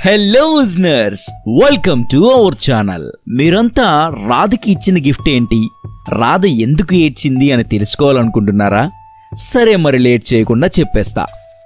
hello listeners welcome to our channel మీరంతా రాధకి ఇచ్చిన గిఫ్ట్ ఏంటి రాధ ఎందుకు ఏడ్చింది అని తెలుసుకోవాలనుకుంటున్నారా సరే మరి లేట్ చేయకుండా చెప్పేస్తా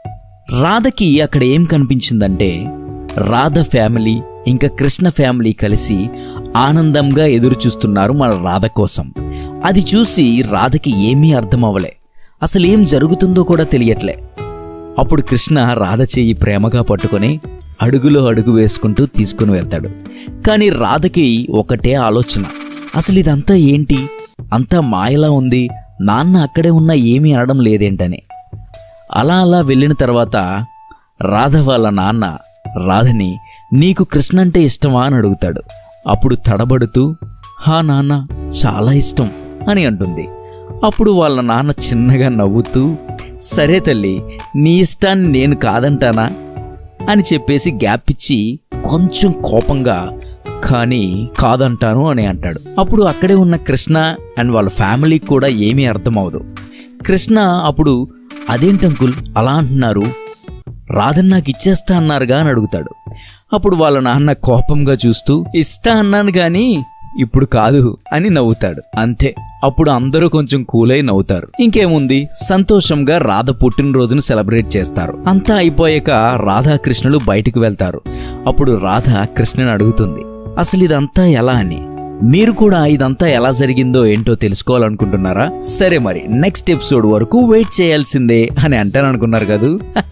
రాధకి అక్కడ ఏం కనిపించిందంటే రాధ ఫ్యామిలీ ఇంకా కృష్ణ ఫ్యామిలీ కలిసి ఆనందంగా ఎదురు చూస్తున్నారు మన రాధ కోసం అది చూసి రాధకి ఏమీ అర్థం అవ్వలే అసలు ఏం జరుగుతుందో కూడా తెలియట్లే అప్పుడు కృష్ణ రాధ చెయ్యి ప్రేమగా పట్టుకొని అడుగులో అడుగు వేసుకుంటూ తీసుకుని వెళ్తాడు కానీ రాధకి ఒకటే ఆలోచన అసలు ఇదంతా ఏంటి అంతా మాయలా ఉంది నాన్న అక్కడే ఉన్నా ఏమీ అనడం లేదేంటని అలా అలా వెళ్ళిన తర్వాత రాధ వాళ్ళ నాన్న రాధని నీకు కృష్ణ అంటే ఇష్టమా అని అడుగుతాడు అప్పుడు తడబడుతూ హా నాన్న చాలా ఇష్టం అని అంటుంది అప్పుడు వాళ్ళ నాన్న చిన్నగా నవ్వుతూ సరే తల్లి నీ ఇష్టాన్ని నేను కాదంటానా అని చెప్పేసి గ్యాప్ ఇచ్చి కొంచెం కోపంగా కానీ కాదంటాను అని అంటాడు అప్పుడు అక్కడే ఉన్న కృష్ణ అండ్ వాళ్ళ ఫ్యామిలీకి కూడా ఏమీ అర్థం అవదు కృష్ణ అప్పుడు అదేంటి అంకుల్ అలా అంటున్నారు రాధన్ నాకు ఇచ్చేస్తా అన్నారుగా అని అడుగుతాడు అప్పుడు వాళ్ళ నాన్న కోపంగా చూస్తూ ఇస్తా అన్నాను గాని ఇప్పుడు కాదు అని నవ్వుతాడు అంతే అప్పుడు అందరూ కొంచెం కూలై నవ్వుతారు ఇంకేముంది సంతోషంగా రాధ పుట్టినరోజును సెలబ్రేట్ చేస్తారు అంతా అయిపోయాక రాధాకృష్ణులు బయటికి వెళ్తారు అప్పుడు రాధ కృష్ణని అడుగుతుంది అసలు ఇదంతా ఎలా అని మీరు కూడా ఇదంతా ఎలా జరిగిందో ఏంటో తెలుసుకోవాలనుకుంటున్నారా సరే మరి నెక్స్ట్ ఎపిసోడ్ వరకు వెయిట్ చేయాల్సిందే అని అంటారనుకున్నారు కదూ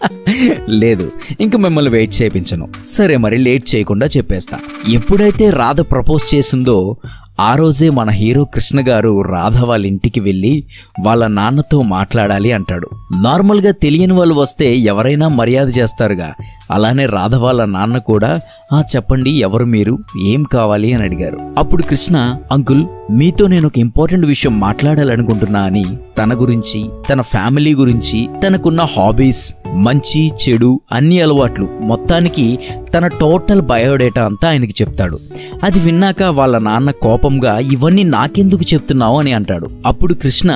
లేదు ఇంక మిమ్మల్ని వెయిట్ చేయించను సరే మరి లేట్ చేయకుండా చెప్పేస్తా ఎప్పుడైతే రాధ ప్రపోజ్ చేసిందో ఆ రోజే మన హీరో కృష్ణ గారు రాధ వాళ్ళ ఇంటికి వెళ్ళి వాళ్ళ నాన్నతో మాట్లాడాలి అంటాడు నార్మల్గా తెలియని వాళ్ళు వస్తే ఎవరైనా మర్యాద చేస్తారుగా అలానే రాధ వాళ్ళ నాన్న కూడా ఆ చెప్పండి ఎవరు మీరు ఏం కావాలి అని అడిగారు అప్పుడు కృష్ణ అంకుల్ మీతో నేను ఒక ఇంపార్టెంట్ విషయం మాట్లాడాలనుకుంటున్నా అని తన గురించి తన ఫ్యామిలీ గురించి తనకున్న హాబీస్ మంచి చెడు అన్ని అలవాట్లు మొత్తానికి తన టోటల్ బయోడేటా అంతా ఆయనకి చెప్తాడు అది విన్నాక వాళ్ళ నాన్న కోపంగా ఇవన్నీ నాకెందుకు చెప్తున్నావు అని అంటాడు అప్పుడు కృష్ణ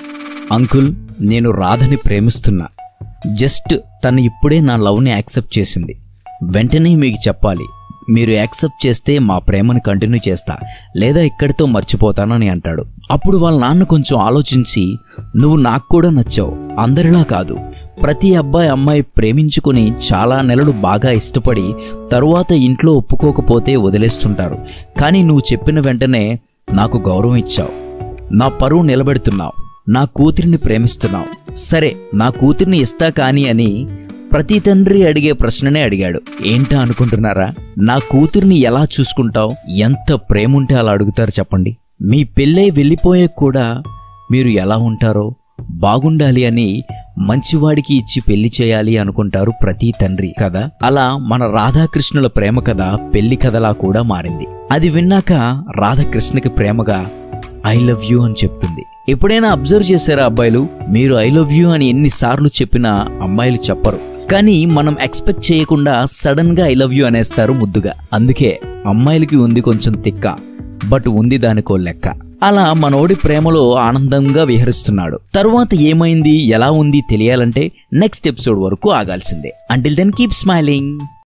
అంకుల్ నేను రాధని ప్రేమిస్తున్నా జస్ట్ తను ఇప్పుడే నా లవ్ని యాక్సెప్ట్ చేసింది వెంటనే మీకు చెప్పాలి మీరు యాక్సెప్ట్ చేస్తే మా ప్రేమను కంటిన్యూ చేస్తా లేదా ఇక్కడితో మర్చిపోతానని అంటాడు అప్పుడు వాళ్ళ నాన్న కొంచెం ఆలోచించి నువ్వు నాకు కూడా నచ్చావు అందరిలా కాదు ప్రతి అబ్బాయి అమ్మాయి ప్రేమించుకుని చాలా నెలలు బాగా ఇష్టపడి తరువాత ఇంట్లో ఒప్పుకోకపోతే వదిలేస్తుంటారు కానీ నువ్వు చెప్పిన వెంటనే నాకు గౌరవం ఇచ్చావు నా పరువు నిలబెడుతున్నావు నా కూతురిని ప్రేమిస్తున్నావు సరే నా కూతురిని ఇస్తా కాని అని ప్రతి తండ్రి అడిగే ప్రశ్ననే అడిగాడు ఏంటా అనుకుంటున్నారా నా కూతురిని ఎలా చూసుకుంటావు ఎంత ప్రేముంటే అలా అడుగుతారు చెప్పండి మీ పెళ్ళై వెళ్ళిపోయే కూడా మీరు ఎలా ఉంటారో బాగుండాలి అని మంచివాడికి ఇచ్చి పెళ్లి చేయాలి అనుకుంటారు ప్రతి తండ్రి కదా అలా మన రాధాకృష్ణుల ప్రేమ కథ పెళ్లి కథలా కూడా మారింది అది విన్నాక రాధాకృష్ణకి ప్రేమగా ఐ లవ్ యూ అని చెప్తుంది ఎప్పుడైనా అబ్జర్వ్ చేశారా అబ్బాయిలు మీరు ఐ లవ్ యూ అని ఎన్నిసార్లు చెప్పినా అమ్మాయిలు చెప్పరు కానీ మనం ఎక్స్పెక్ట్ చేయకుండా సడన్ గా ఐ లవ్ యూ అనేస్తారు ముద్దుగా అందుకే అమ్మాయిలకి ఉంది కొంచెం తిక్క బట్ ఉంది దానికో లెక్క అలా మనోడి ప్రేమలో ఆనందంగా విహరిస్తున్నాడు తరువాత ఏమైంది ఎలా ఉంది తెలియాలంటే నెక్స్ట్ ఎపిసోడ్ వరకు ఆగాల్సిందే అంటిల్ దెన్ కీప్ స్మైలింగ్